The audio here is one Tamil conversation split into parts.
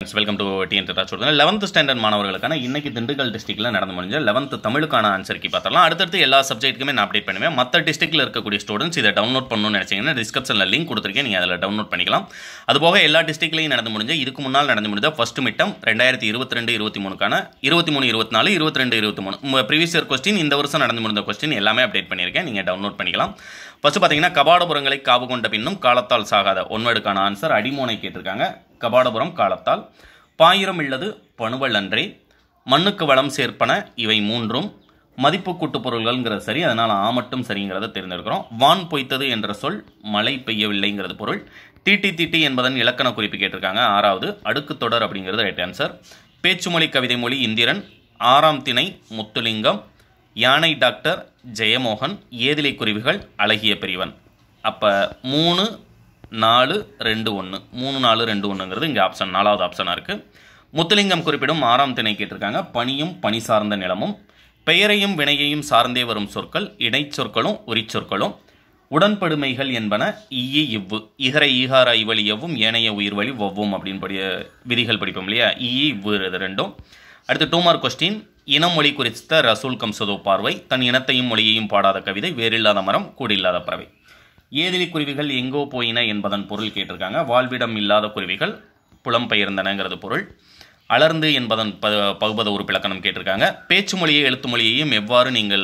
வெல்கம் டு டிஎன் டச்சோட லெவன்த் ஸ்டாண்டர்ட் மாணவர்களுக்கான இன்னைக்கு திண்டுக்கல் டிஸ்ட்ரிக்ட்ல நடந்து முடிஞ்ச லெவன்த் தமிழுக்கான ஆன்சர் கி பார்த்தரலாம் அடுத்தடுத்து எல்லா சப்ஜெக்ட்டுக்குமே நான் அப்டேட் பண்ணுவேன் மற்ற டிஸ்ட்ரிக்ட்ல இருக்கக்கூடிய ஸ்டூடெண்ட்ஸ் இதை டவுன்லோட் பண்ணணும்னு நினைச்சீங்கன்னா டிஸ்கிரிப்ஷனில் லிங்க் கொடுத்துருக்கேன் நீங்கள் அதில் டவுன்லோட் பண்ணிக்கலாம் அதுபோக எல்லா டிஸ்ட்ரிக்ட்லையும் நடந்து முடிஞ்ச இதுக்கு முன்னால் நடந்து முடிஞ்ச ஃபர்ஸ்ட் மிட்டம் ரெண்டாயிரத்தி இருபத்தி ரெண்டு இருபத்தி மூணுக்கான இருபத்தி மூணு இருபத்தி நாலு இருபத்தி ரெண்டு இருபத்தி மூணு உங்கள் ப்ரீவியஸ் இயர் கொஸ்டின் இந்த வருஷம் நடந்து முடிந்த கொஸ்டின் எல்லாமே அப்டேட் பண்ணியிருக்கேன் நீங்கள் டவுன்லோட் பண்ணிக்கலாம் ஃபர்ஸ்ட் பார்த்தீங்கன்னா கபாடபுரங்களை காவு கொண்ட பின்னும் காலத்தால் சாகாத ஒன்வேடுக்கான ஆன்சர் அடிமோனை கேட்டிருக்காங்க கபாடபுரம் காலத்தால் பாயிரம் இல்லது பணுவல் அன்றே மண்ணுக்கு வளம் சேர்ப்பன இவை மூன்றும் மதிப்பு கூட்டு பொருள்கள்ங்கிறது சரி அதனால் ஆ மட்டும் சரிங்கிறத தேர்ந்தெடுக்கிறோம் வான் பொய்த்தது என்ற சொல் மழை பெய்யவில்லைங்கிறது பொருள் தீட்டி தீட்டி என்பதன் இலக்கண குறிப்பு கேட்டிருக்காங்க ஆறாவது அடுக்கு தொடர் அப்படிங்கிறது ரைட் ஆன்சர் பேச்சுமொழி கவிதை மொழி இந்திரன் ஆறாம் திணை முத்துலிங்கம் யானை டாக்டர் ஜெயமோகன் ஏதிலை குருவிகள் அழகிய பிரிவன் அப்போ மூணு நாலு ரெண்டு ஒன்று மூணு நாலு ரெண்டு ஒன்றுங்கிறது இங்கே ஆப்ஷன் நாலாவது ஆப்ஷனாக இருக்குது முத்துலிங்கம் குறிப்பிடும் ஆறாம் திணை கேட்டிருக்காங்க பனியும் பனி சார்ந்த நிலமும் பெயரையும் வினையையும் சார்ந்தே வரும் சொற்கள் இடைச்சொற்களும் உரிச்சொற்களும் உடன்படுமைகள் என்பன ஈயி இவ்வு இகர ஈகார இவழி எவ்வும் ஏனைய உயிர் வழி ஒவ்வும் அப்படின்னு படி விதிகள் படிப்போம் இல்லையா ஈ இவ்வு இது ரெண்டும் அடுத்து டூ மார்க் கொஸ்டின் இனம் மொழி குறித்த ரசூல் கம்சதோ பார்வை தன் இனத்தையும் மொழியையும் பாடாத கவிதை வேறில்லாத மரம் கூடில்லாத பறவை ஏதிலி குருவிகள் எங்கோ போயின என்பதன் பொருள் கேட்டிருக்காங்க வாழ்விடம் இல்லாத குருவிகள் புலம்பெயர்ந்தனங்கிறது பொருள் அலர்ந்து என்பதன் ப பகுபத உறுப்பிலக்கணம் கேட்டிருக்காங்க பேச்சு மொழியை எழுத்து மொழியையும் எவ்வாறு நீங்கள்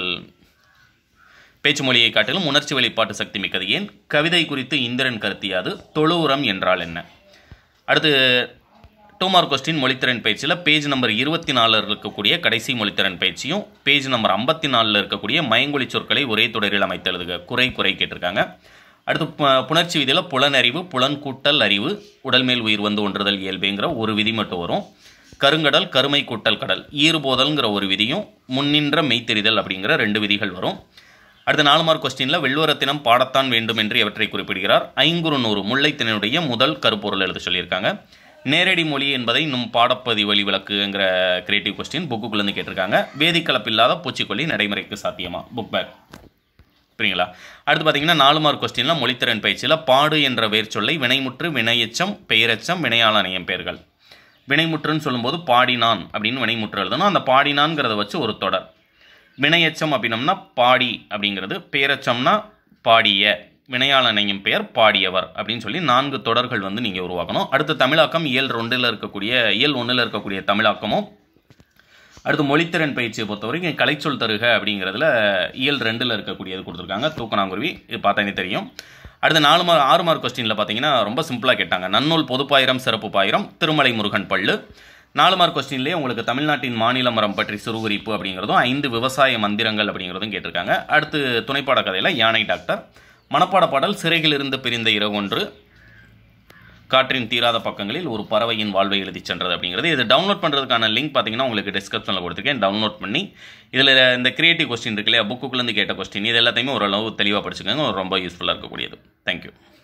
பேச்சு மொழியை காட்டிலும் உணர்ச்சி வெளிப்பாட்டு சக்தி மிக்கது ஏன் கவிதை குறித்து இந்திரன் கருத்தியாது தொழு உரம் என்றால் என்ன அடுத்து டூ மார்க் கொஸ்டின் மொழித்திறன் பயிற்சியில் பேஜ் நம்பர் இருபத்தி நாலில் இருக்கக்கூடிய கடைசி மொழித்திறன் பயிற்சியும் பேஜ் நம்பர் ஐம்பத்தி நாலில் இருக்கக்கூடிய மயங்கொழி சொற்களை ஒரே தொடரில் அமைத்து எழுதுக குறை குறை கேட்டிருக்காங்க அடுத்து பு- புணர்ச்சி விதியில் புலனறிவு புலன் கூட்டல் அறிவு உடல் மேல் உயிர் வந்து ஒன்றுதல் இயல்புங்கிற ஒரு விதி மட்டும் வரும் கருங்கடல் கருமை கூட்டல் கடல் ஈறுபோதல்ங்கிற ஒரு விதியும் முன்னின்ற மெய்த்தெரிதல் அப்படிங்கிற ரெண்டு விதிகள் வரும் அடுத்த நாலு மார்க் கொஸ்டினில் வெள்ளுவரத்தினம் பாடத்தான் வேண்டும் என்று எவற்றை குறிப்பிடுகிறார் ஐங்குறு நூறு முல்லைத்தினுடைய முதல் கருப்பொருள் எழுத சொல்லியிருக்காங்க நேரடி மொழி என்பதை இன்னும் பாடப்பதி வழி விளக்குங்கிற கிரியேட்டிவ் கொஸ்டின் புக்குக்குள்ளேருந்து கேட்டிருக்காங்க வேதிக்கலப்பில்லாத பூச்சிக்கொல்லி நடைமுறைக்கு சாத்தியமா புக் பேக் புரியுங்களா அடுத்து பார்த்தீங்கன்னா நாலு மார்க் கொஸ்டினில் மொழித்திறன் பயிற்சியில் பாடு என்ற வேர் சொல்லை வினைமுற்று வினையெச்சம் பெயரெச்சம் வினையாளனையம் பெயர்கள் வினைமுற்றுன்னு சொல்லும்போது பாடினான் அப்படின்னு வினைமுற்று எழுதணும் அந்த பாடினான்ங்கிறத வச்சு ஒரு தொடர் வினையெச்சம் அப்படின்னம்னா பாடி அப்படிங்கிறது பெயரெச்சம்னா பாடிய வினையாளனையும் பெயர் பாடியவர் அப்படின்னு சொல்லி நான்கு தொடர்கள் வந்து நீங்கள் உருவாக்கணும் அடுத்து தமிழாக்கம் இயல் ரெண்டில் இருக்கக்கூடிய இயல் ஒன்றில் இருக்கக்கூடிய தமிழாக்கமும் அடுத்து மொழித்திறன் பயிற்சியை பொறுத்த வரைக்கும் கலைச்சொல் தருக அப்படிங்கிறதுல இயல் ரெண்டில் இருக்கக்கூடியது கொடுத்துருக்காங்க தூக்கணாங்குருவி இது பார்த்தாலே தெரியும் அடுத்து நாலு மார்க் ஆறு மார்க் கொஸ்டினில் பார்த்தீங்கன்னா ரொம்ப சிம்பிளாக கேட்டாங்க நன்னூல் பொதுப்பாயிரம் சிறப்பு பாயிரம் திருமலை முருகன் பள்ளு நாலு மார்க் கொஸ்டின்லேயே உங்களுக்கு தமிழ்நாட்டின் மாநில மரம் பற்றி சுருகுறிப்பு அப்படிங்கிறதும் ஐந்து விவசாய மந்திரங்கள் அப்படிங்கிறதும் கேட்டிருக்காங்க அடுத்து துணைப்பாட கதையில் யானை டாக்டர் மனப்பாட பாடல் சிறையிலிருந்து பிரிந்த இரவு ஒன்று காற்றின் தீராத பக்கங்களில் ஒரு பறவையின் வாழ்வை எழுதிச் சென்றது அப்படிங்கிறது இது டவுன்லோட் பண்ணுறதுக்கான லிங்க் பார்த்தீங்கன்னா உங்களுக்கு டிஸ்கிரிப்ஷனில் கொடுத்துருக்கேன் டவுன்லோட் பண்ணி இதில் இந்த கிரியேட்டிவ் கொஸ்டின் இருக்கு இல்லையா புக்குக்குள்ளேருந்து கேட்ட கொஸ்டின் இது எல்லாத்தையுமே ஓரளவு தெளிவாக படிச்சுக்கோங்க ரொம்ப யூஸ்ஃபுல்லாக இருக்கக்கூடியது தேங்க்யூ